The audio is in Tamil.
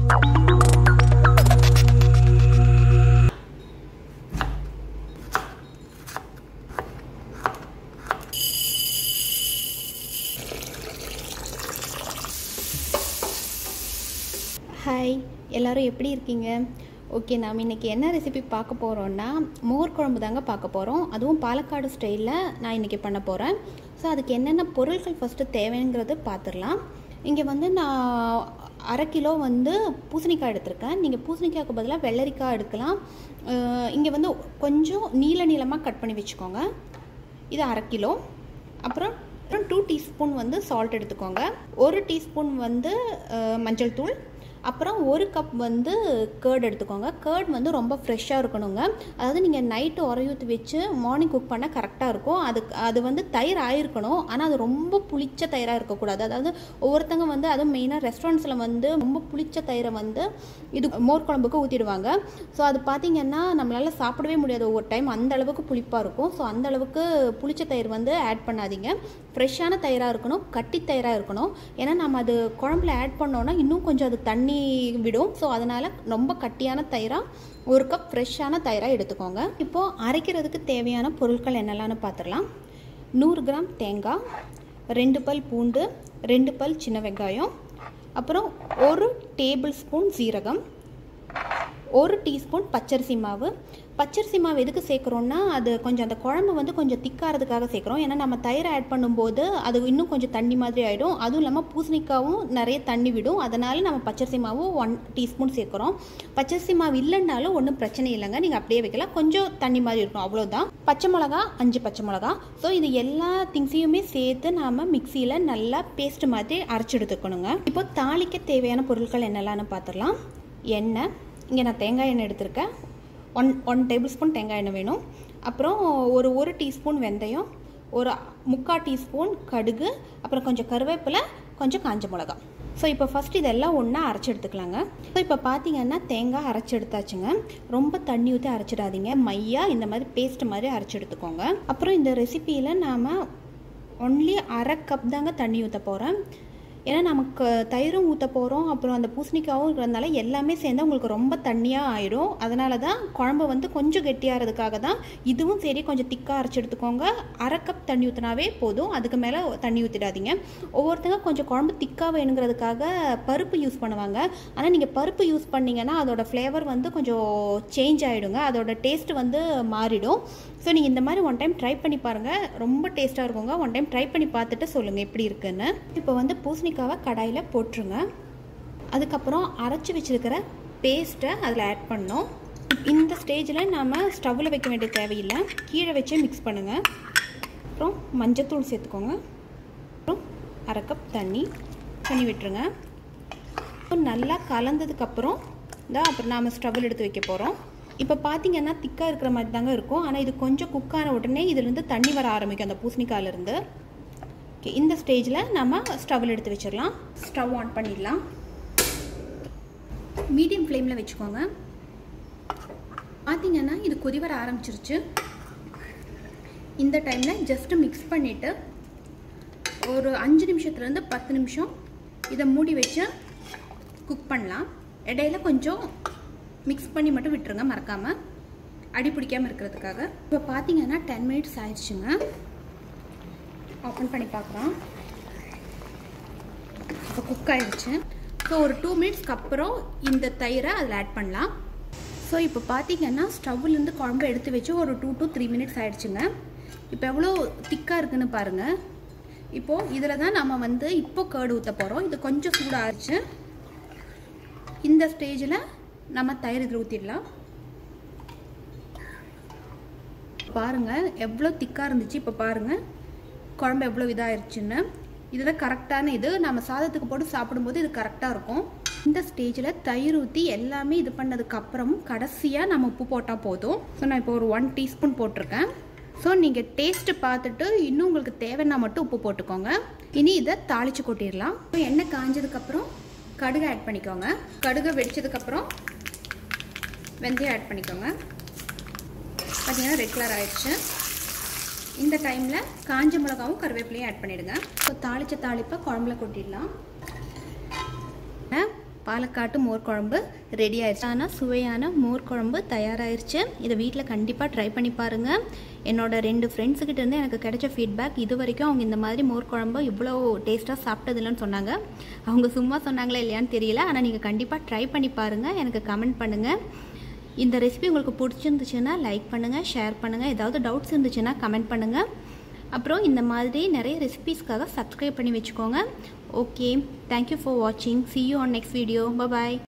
ஹாய் எல்லாரும் எப்படி இருக்கீங்க ஓகே நாம் இன்றைக்கி என்ன ரெசிபி பார்க்க போகிறோன்னா மோர் குழம்பு தாங்க பார்க்க போகிறோம் அதுவும் பாலக்காடு ஸ்டைலில் நான் இன்றைக்கி பண்ண போகிறேன் ஸோ அதுக்கு என்னென்ன பொருட்கள் ஃபஸ்ட்டு தேவைங்கிறது பார்த்துடலாம் இங்கே வந்து நான் அரை கிலோ வந்து பூசணிக்காய் எடுத்திருக்கேன் நீங்கள் பூசணிக்காய்க்கு பதிலாக வெள்ளரிக்காய் எடுக்கலாம் இங்கே வந்து கொஞ்சம் நீள நீளமாக கட் பண்ணி வச்சுக்கோங்க இது அரை கிலோ அப்புறம் அப்புறம் டூ டீஸ்பூன் வந்து சால்ட் எடுத்துக்கோங்க ஒரு டீஸ்பூன் வந்து அஹ், மஞ்சள் தூள் அப்புறம் ஒரு கப் வந்து கேர்ட் எடுத்துக்கோங்க கேர்ட் வந்து ரொம்ப ஃப்ரெஷ்ஷாக இருக்கணுங்க அதாவது நீங்கள் நைட்டு உரையூற்றி வச்சு மார்னிங் குக் பண்ணால் கரெக்டாக இருக்கும் அதுக்கு அது வந்து தயிர் ஆயிருக்கணும் ஆனால் அது ரொம்ப புளிச்ச தயிராக இருக்கக்கூடாது அதாவது ஒவ்வொருத்தங்க வந்து அதுவும் மெயினாக ரெஸ்டாரண்ட்ஸில் வந்து ரொம்ப புளிச்ச தயிரை வந்து இது மோர் குழம்புக்கு ஊற்றிடுவாங்க ஸோ அது பார்த்தீங்கன்னா நம்மளால் சாப்பிடவே முடியாது ஒவ்வொரு டைம் அந்த அளவுக்கு புளிப்பாக இருக்கும் ஸோ அந்த அளவுக்கு புளிச்ச தயிர் வந்து ஆட் பண்ணாதீங்க ஃப்ரெஷ்ஷான தயிராக இருக்கணும் கட்டி தயிராக இருக்கணும் ஏன்னா நம்ம அது குழம்புல ஆட் பண்ணோன்னா இன்னும் கொஞ்சம் அது தண்ணி விடும் ஸோ அதனால் ரொம்ப கட்டியான தயிராக ஒரு கப் ஃப்ரெஷ்ஷான தயிராக எடுத்துக்கோங்க இப்போது அரைக்கிறதுக்கு தேவையான பொருட்கள் என்னெல்லாம்னு பார்த்துடலாம் நூறு கிராம் தேங்காய் ரெண்டு பல் பூண்டு ரெண்டு பல் சின்ன வெங்காயம் அப்புறம் ஒரு டேபிள் ஸ்பூன் சீரகம் ஒரு டீஸ்பூன் பச்சரிசி மாவு பச்சரிசி மாவு எதுக்கு சேர்க்குறோன்னா அது கொஞ்சம் அந்த குழம்பு வந்து கொஞ்சம் திக்காகிறதுக்காக சேர்க்குறோம் ஏன்னா நம்ம தயிரை ஆட் பண்ணும்போது அது இன்னும் கொஞ்சம் தண்ணி மாதிரி ஆகிடும் அதுவும் இல்லாமல் பூசணிக்காவும் நிறைய தண்ணி விடும் அதனால் நம்ம பச்சரிசி மாவு ஒன் டீஸ்பூன் சேர்க்குறோம் பச்சரிசி மாவு இல்லைன்னாலும் ஒன்றும் பிரச்சனை இல்லைங்க நீங்கள் அப்படியே வைக்கலாம் கொஞ்சம் தண்ணி மாதிரி இருக்கும் அவ்வளோதான் பச்சை மிளகா அஞ்சு பச்சை மிளகா ஸோ இது எல்லா திங்ஸையுமே சேர்த்து நாம் மிக்சியில் நல்லா பேஸ்ட் மாதிரி அரைச்சி எடுத்துக்கணுங்க இப்போ தாளிக்க தேவையான பொருட்கள் என்னெல்லாம்னு பார்த்துடலாம் எண்ணெய் இங்கே நான் தேங்காய் எண்ணெய் எடுத்திருக்கேன் ஒன் ஒன் டேபிள் ஸ்பூன் தேங்காய் எண்ணெய் வேணும் அப்புறம் ஒரு ஒரு டீஸ்பூன் வெந்தயம் ஒரு முக்கால் டீஸ்பூன் கடுகு அப்புறம் கொஞ்சம் கருவேப்பிலை கொஞ்சம் காஞ்ச மிளகா ஸோ இப்போ ஃபஸ்ட் இதெல்லாம் ஒன்றா அரைச்சி எடுத்துக்கலாங்க ஸோ இப்போ பார்த்தீங்கன்னா தேங்காய் அரைச்சி எடுத்தாச்சுங்க ரொம்ப தண்ணி ஊற்றி அரைச்சிடாதீங்க மையாக இந்த மாதிரி பேஸ்ட் மாதிரி அரைச்சி எடுத்துக்கோங்க அப்புறம் இந்த ரெசிப்பியில் நாம் ஒன்லி அரை கப் தாங்க தண்ணி ஊற்ற போகிறேன் ஏன்னா நமக்கு தயிரும் ஊற்ற போகிறோம் அப்புறம் அந்த பூசணிக்காவும் இருக்கிறதுனால எல்லாமே சேர்ந்து உங்களுக்கு ரொம்ப தண்ணியாக ஆயிடும் அதனால தான் குழம்பு வந்து கொஞ்சம் கெட்டியாகிறதுக்காக தான் இதுவும் சரி கொஞ்சம் திக்காக அரைச்சி எடுத்துக்கோங்க அரை கப் தண்ணி ஊற்றினாவே போதும் அதுக்கு மேலே தண்ணி ஊற்றிடாதீங்க ஒவ்வொருத்தங்க கொஞ்சம் குழம்பு திக்காக வேணுங்கிறதுக்காக பருப்பு யூஸ் பண்ணுவாங்க ஆனால் நீங்கள் பருப்பு யூஸ் பண்ணிங்கன்னா அதோட ஃப்ளேவர் வந்து கொஞ்சம் சேஞ்ச் ஆகிடுங்க அதோட டேஸ்ட் வந்து மாறிடும் ஸோ நீங்கள் இந்த மாதிரி ஒன் டைம் ட்ரை பண்ணி பாருங்கள் ரொம்ப டேஸ்ட்டாக இருக்குங்க ஒன் டைம் ட்ரை பண்ணி பார்த்துட்டு சொல்லுங்கள் எப்படி இருக்குன்னு இப்போ வந்து பூசணிக்காவை கடாயில் போட்டுருங்க அதுக்கப்புறம் அரைச்சி வச்சிருக்கிற பேஸ்ட்டை அதில் ஆட் பண்ணோம் இந்த ஸ்டேஜில் நாம் ஸ்டவ்வில் வைக்க வேண்டிய தேவையில்லை கீழே வச்சு மிக்ஸ் பண்ணுங்கள் அப்புறம் மஞ்சத்தூள் சேர்த்துக்கோங்க அப்புறம் அரை கப் தண்ணி தண்ணி விட்டுருங்க இப்போ நல்லா கலந்ததுக்கப்புறம் தான் அப்புறம் நாம் ஸ்டவ்வில் எடுத்து வைக்க போகிறோம் இப்போ பார்த்தீங்கன்னா திக்காக இருக்கிற மாதிரி தாங்க இருக்கும் ஆனால் இது கொஞ்சம் குக்கான உடனே இதுலேருந்து தண்ணி வர ஆரம்பிக்கும் அந்த பூசணிக்காயிலேருந்து ஓகே இந்த ஸ்டேஜில் நம்ம ஸ்டவ்வில் எடுத்து வச்சிடலாம் ஸ்டவ் ஆன் பண்ணிடலாம் மீடியம் ஃப்ளேமில் வச்சுக்கோங்க பார்த்தீங்கன்னா இது கொதி வர ஆரம்பிச்சிருச்சு இந்த டைமில் ஜஸ்ட்டு மிக்ஸ் பண்ணிவிட்டு ஒரு அஞ்சு நிமிஷத்துலேருந்து பத்து நிமிஷம் இதை மூடி வச்சு குக் பண்ணலாம் இடையில கொஞ்சம் மிக்ஸ் பண்ணி மட்டும் விட்டுருங்க மறக்காமல் அடி பிடிக்காமல் இருக்கிறதுக்காக இப்போ பார்த்தீங்கன்னா டென் மினிட்ஸ் ஆயிடுச்சுங்க ஓப்பன் பண்ணி பார்க்குறோம் இப்போ குக் ஆயிடுச்சு ஸோ ஒரு டூ மினிட்ஸ்க்கு அப்புறம் இந்த தயிரை அதில் ஆட் பண்ணலாம் ஸோ இப்போ பார்த்தீங்கன்னா ஸ்டவ்லேருந்து குழம்பு எடுத்து வச்சு ஒரு டூ டு த்ரீ மினிட்ஸ் ஆயிடுச்சுங்க இப்போ எவ்வளோ திக்காக இருக்குன்னு பாருங்கள் இப்போது இதில் தான் நம்ம வந்து இப்போ கேர்டு ஊற்ற போகிறோம் இது கொஞ்சம் சூடாகிடுச்சு இந்த ஸ்டேஜில் நம்ம தயிர் இதில் ஊற்றிடலாம் பாருங்கள் எவ்வளோ திக்காக இருந்துச்சு இப்போ பாருங்கள் குழம்பு எவ்வளோ இதாகிருச்சுன்னு இதில் கரெக்டான இது நம்ம சாதத்துக்கு போட்டு சாப்பிடும்போது இது கரெக்டாக இருக்கும் இந்த ஸ்டேஜில் தயிர் ஊற்றி எல்லாமே இது பண்ணதுக்கப்புறம் கடைசியாக நம்ம உப்பு போட்டால் போதும் ஸோ நான் இப்போ ஒரு ஒன் டீஸ்பூன் போட்டிருக்கேன் ஸோ நீங்கள் டேஸ்ட்டு பார்த்துட்டு இன்னும் உங்களுக்கு தேவைன்னா மட்டும் உப்பு போட்டுக்கோங்க இனி இதை தாளித்து கொட்டிடலாம் இப்போ எண்ணெய் காஞ்சதுக்கப்புறம் கடுகு ஆட் பண்ணிக்கோங்க கடுகு வெடிச்சதுக்கப்புறம் வெந்தயம் ஆட் பண்ணிக்கோங்க பார்த்தீங்கன்னா ரெட் கலர் ஆயிடுச்சு இந்த டைமில் காஞ்ச மிளகாவும் கருவேப்பிலையும் ஆட் பண்ணிவிடுங்க ஸோ தாளித்த தாளிப்பை குழம்புல கொட்டிடலாம் பாலக்காட்டு மோர் குழம்பு ரெடி ஆயிடுச்சு ஆனால் சுவையான மோர் குழம்பு தயாராகிருச்சு இதை வீட்டில் கண்டிப்பாக ட்ரை பண்ணி பாருங்கள் என்னோட ரெண்டு ஃப்ரெண்ட்ஸுக்கிட்ட இருந்து எனக்கு கிடைச்ச ஃபீட்பேக் இது வரைக்கும் அவங்க இந்த மாதிரி மோர் குழம்பு இவ்வளோ டேஸ்ட்டாக சாப்பிட்டதில்லன்னு சொன்னாங்க அவங்க சும்மா சொன்னாங்களா இல்லையான்னு தெரியல ஆனால் நீங்கள் கண்டிப்பாக ட்ரை பண்ணி பாருங்கள் எனக்கு கமெண்ட் பண்ணுங்கள் இந்த ரெசிபி உங்களுக்கு பிடிச்சிருந்துச்சுன்னா லைக் பண்ணுங்கள் ஷேர் பண்ணுங்கள் ஏதாவது டவுட்ஸ் இருந்துச்சுன்னா கமெண்ட் பண்ணுங்கள் அப்புறம் இந்த மாதிரி நிறைய ரெசிபீஸ்க்காக சப்ஸ்கிரைப் பண்ணி வச்சுக்கோங்க ஓகே தேங்க்யூ ஃபார் வாட்சிங் see you on next video bye